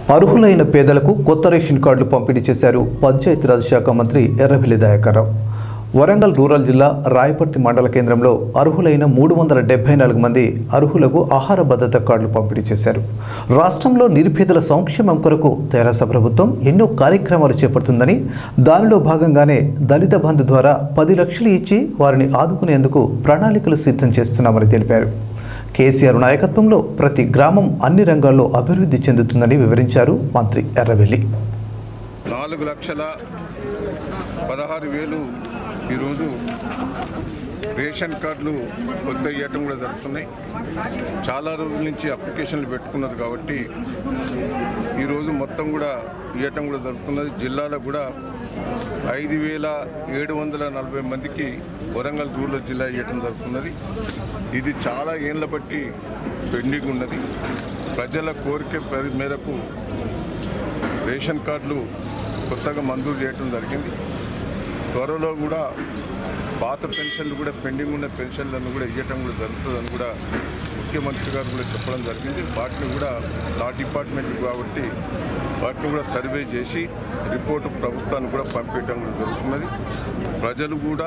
అర్హులైన పేదలకు కొత్త రేషన్ కార్డులు పంపిణీ చేశారు పంచాయతీరాజ్ శాఖ మంత్రి ఎర్రబెల్లి దయాకర్రావు వరంగల్ రూరల్ జిల్లా రాయపర్తి మండల కేంద్రంలో అర్హులైన మూడు వందల డెబ్బై నాలుగు మంది అర్హులకు ఆహార భద్రత కార్డులు పంపిణీ చేశారు రాష్ట్రంలో నిరుపేదల సంక్షేమం కొరకు తెరాస ప్రభుత్వం ఎన్నో కార్యక్రమాలు చేపడుతుందని దానిలో భాగంగానే దళిత బంధు ద్వారా పది లక్షలు ఇచ్చి వారిని ఆదుకునేందుకు ప్రణాళికలు సిద్ధం చేస్తున్నామని తెలిపారు కేసీఆర్ నాయకత్వంలో ప్రతి గ్రామం అన్ని రంగాల్లో అభివృద్ధి చెందుతుందని వివరించారు మంత్రి ఎర్రబెల్లి నాలుగు లక్షల పదహారు వేలు ఈరోజు రేషన్ కార్డులు కొత్త ఇవ్వటం కూడా జరుగుతున్నాయి చాలా రోజుల నుంచి అప్లికేషన్లు పెట్టుకున్నారు కాబట్టి ఈరోజు మొత్తం కూడా ఇవ్వటం కూడా జరుగుతున్నది జిల్లాలో కూడా ఐదు వేల ఏడు వందల నలభై మందికి వరంగల్ రూరల్ జిల్లా ఇవ్వటం జరుగుతున్నది ఇది చాలా ఏళ్ళ బట్టి పెండింగ్ ఉన్నది ప్రజల కోరిక పరి- మేరకు రేషన్ కార్డులు కొత్తగా మంజూరు చేయడం జరిగింది త్వరలో కూడా పాత పెన్షన్లు కూడా పెండింగ్ ఉన్న పెన్షన్లను కూడా ఇవ్వటం కూడా జరుగుతుందని కూడా ముఖ్యమంత్రి గారు కూడా చెప్పడం జరిగింది వాటిని కూడా నా డిపార్ట్మెంట్ కాబట్టి వాటిని కూడా సర్వే చేసి రిపోర్టు ప్రభుత్వానికి కూడా పంపించడం కూడా జరుగుతున్నది ప్రజలు కూడా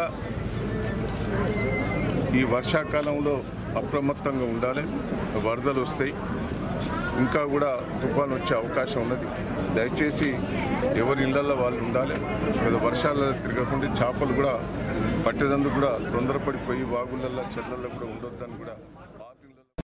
ఈ వర్షాకాలంలో అప్రమత్తంగా ఉండాలి వరదలు వస్తాయి ఇంకా కూడా తుఫాన్ వచ్చే అవకాశం ఉన్నది దయచేసి ఎవరి ఇళ్లలో వాళ్ళు ఉండాలి లేదా వర్షాలలో తిరగకుండా చేపలు కూడా పట్టేదందుకు కూడా తొందరపడిపోయి వాగులల్లో చెర్లల్లో కూడా ఉండొద్దని కూడా